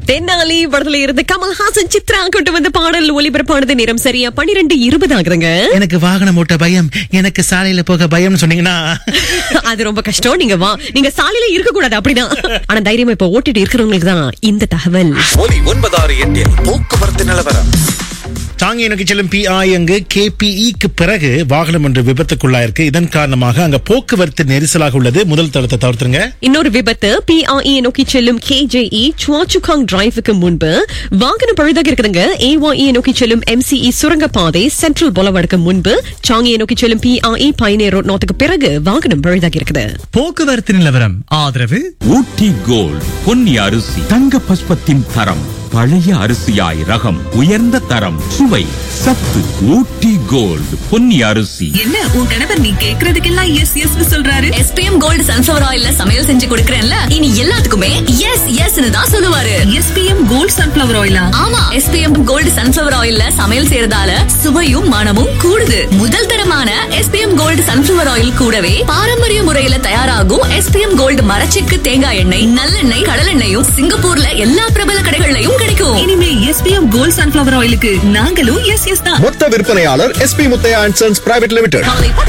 தென்னாலி படத்துல இருந்து கமல்ஹாசன் சித்ரா கொண்டு வந்த பாடல் ஒளிபரப்பானது நேரம் சரியா பன்னிரெண்டு இருபது ஆகுதுங்க எனக்கு வாகனம் ஓட்ட பயம் எனக்கு சாலையில போக பயம்னு சொன்னீங்கன்னா அது ரொம்ப கஷ்டம் நீங்க வா நீங்க சாலையில இருக்க கூடாது அப்படிதான் ஆனா தைரியமா இப்ப ஓட்டிட்டு இருக்கிறவங்களுக்கு தான் இந்த தகவல் ஒலி ஒன்பதாறு எட்டில் போக்குவரத்து நிலவரம் தாங்கி நோக்கி செல்லும் பிஐ அங்கு கேபிஇக்கு பிறகு வாகனம் ஒன்று விபத்துக்குள்ளாயிருக்கு இதன் காரணமாக அங்க போக்குவரத்து நெரிசலாக உள்ளது முதல் தளத்தை தவிர்த்துருங்க இன்னொரு விபத்து பிஆஇ நோக்கி செல்லும் கேஜேஇ சுவாச்சுகாங் டிரைவுக்கு முன்பு வாகனம் பழுதாக இருக்குதுங்க ஏஒஇ நோக்கி செல்லும் எம்சிஇ சுரங்கப்பாதை சென்ட்ரல் பொலவடுக்கு முன்பு சாங்கியை நோக்கி செல்லும் பிஆஇ பயணியர் ரோட் நோத்துக்கு பிறகு வாகனம் பழுதாக இருக்குது போக்குவரத்து நிலவரம் ஆதரவு ஊட்டி கோல்ட் பொன்னி அரிசி தங்க பஸ்பத்தின் தரம் பழைய அரிசியாய் ரகம் உயர்ந்த தரம் சுவை சத்து ஊட்டி கோல்ட் பொன்னி அரிசி என்ன உன் கணவர் நீ கேக்குறதுக்கெல்லாம் எஸ் எஸ் சொல்றாரு எஸ்பிஎம் கோல்டு சன்ஃபிளவர் ஆயில்ல சமையல் செஞ்சு கொடுக்கறேன்ல இனி எல்லாத்துக்குமே எஸ் எஸ் தான் சொல்லுவாரு எஸ்பிஎம் கோல்ட் சன்ஃபிளவர் ஆயிலா ஆமா எஸ்பிஎம் கோல்டு சன்ஃபிளவர் ஆயில்ல சமையல் செய்யறதால சுவையும் மனமும் கூடுது முதல் தரமான எஸ்பிஎம் கோல்டு சன்ஃபிளவர் ஆயில் கூடவே பாரம்பரிய முறையில தயாராகும் எஸ்பிஎம் கோல்டு மரச்செக்கு தேங்காய் எண்ணெய் நல்லெண்ணெய் கடலெண்ணெயும் சிங்கப்பூர்ல எல்லா பிரபல கடைகள்லயும் கிடைக்கும் இனிமே எஸ்பிஎம் கோல்ட் சன்ஃபிளவர் ஆயிலுக்கு நாங்களும் எஸ் எஸ் தான் மொத்த விற்பனையாளர் SP Muthiah and sons private limited காலை